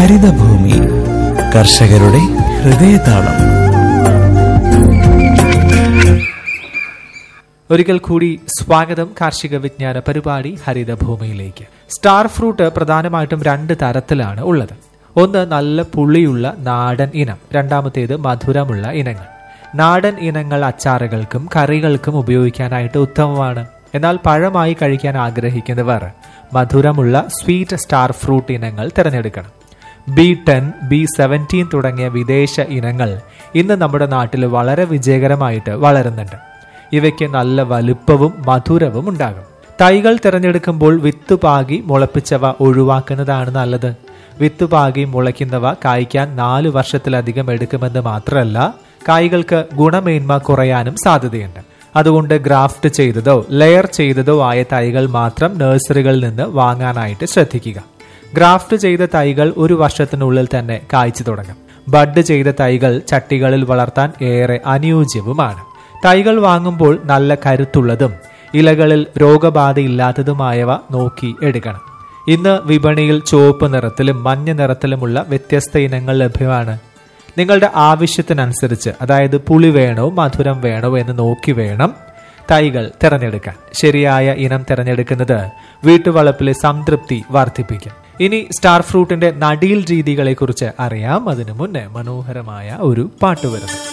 ഹരിതഭൂമി കർഷകരുടെ ഹൃദയതാളം ഒരിക്കൽ കൂടി സ്വാഗതം കാർഷിക വിജ്ഞാന പരിപാടി ഹരിതഭൂമിയിലേക്ക് സ്റ്റാർ ഫ്രൂട്ട് പ്രധാനമായിട്ടും രണ്ട് തരത്തിലാണ് ഉള്ളത് ഒന്ന് നല്ല പുളിയുള്ള നാടൻ ഇനം രണ്ടാമത്തേത് മധുരമുള്ള ഇനങ്ങൾ നാടൻ ഇനങ്ങൾ അച്ചാറുകൾക്കും കറികൾക്കും ഉപയോഗിക്കാനായിട്ട് ഉത്തമമാണ് എന്നാൽ പഴമായി കഴിക്കാൻ ആഗ്രഹിക്കുന്നവർ മധുരമുള്ള സ്വീറ്റ് സ്റ്റാർ ഫ്രൂട്ട് ഇനങ്ങൾ തിരഞ്ഞെടുക്കണം ബി ടെൻ ബി സെവൻറ്റീൻ തുടങ്ങിയ വിദേശ ഇനങ്ങൾ ഇന്ന് നമ്മുടെ നാട്ടിൽ വളരെ വിജയകരമായിട്ട് വളരുന്നുണ്ട് ഇവയ്ക്ക് നല്ല വലുപ്പവും മധുരവും ഉണ്ടാകും തൈകൾ തിരഞ്ഞെടുക്കുമ്പോൾ വിത്ത് പാകി മുളപ്പിച്ചവ ഒഴിവാക്കുന്നതാണ് നല്ലത് വിത്ത് പാകി മുളയ്ക്കുന്നവ കായ്ക്കാൻ നാല് വർഷത്തിലധികം എടുക്കുമെന്ന് മാത്രമല്ല കായ്കൾക്ക് ഗുണമേന്മ കുറയാനും സാധ്യതയുണ്ട് അതുകൊണ്ട് ഗ്രാഫ്റ്റ് ചെയ്തതോ ലെയർ ചെയ്തതോ ആയ തൈകൾ മാത്രം നഴ്സറികളിൽ നിന്ന് വാങ്ങാനായിട്ട് ശ്രദ്ധിക്കുക ഗ്രാഫ്റ്റ് ചെയ്ത തൈകൾ ഒരു വർഷത്തിനുള്ളിൽ തന്നെ കായ്ച്ചു തുടങ്ങും ബഡ് ചെയ്ത തൈകൾ ചട്ടികളിൽ വളർത്താൻ ഏറെ അനുയോജ്യവുമാണ് തൈകൾ വാങ്ങുമ്പോൾ നല്ല കരുത്തുള്ളതും ഇലകളിൽ രോഗബാധയില്ലാത്തതുമായവ നോക്കി എടുക്കണം ഇന്ന് വിപണിയിൽ ചുവപ്പ് നിറത്തിലും മഞ്ഞ നിറത്തിലുമുള്ള വ്യത്യസ്ത ഇനങ്ങൾ ലഭ്യമാണ് നിങ്ങളുടെ ആവശ്യത്തിനനുസരിച്ച് അതായത് പുളി വേണോ മധുരം വേണോ എന്ന് നോക്കി വേണം തൈകൾ തിരഞ്ഞെടുക്കാൻ ശരിയായ ഇനം തിരഞ്ഞെടുക്കുന്നത് വീട്ടുവളപ്പിലെ സംതൃപ്തി വർദ്ധിപ്പിക്കും ഇനി സ്റ്റാർ ഫ്രൂട്ടിന്റെ നടീൽ രീതികളെ കുറിച്ച് അറിയാം അതിനു മുന്നേ മനോഹരമായ ഒരു പാട്ട് വരുന്നു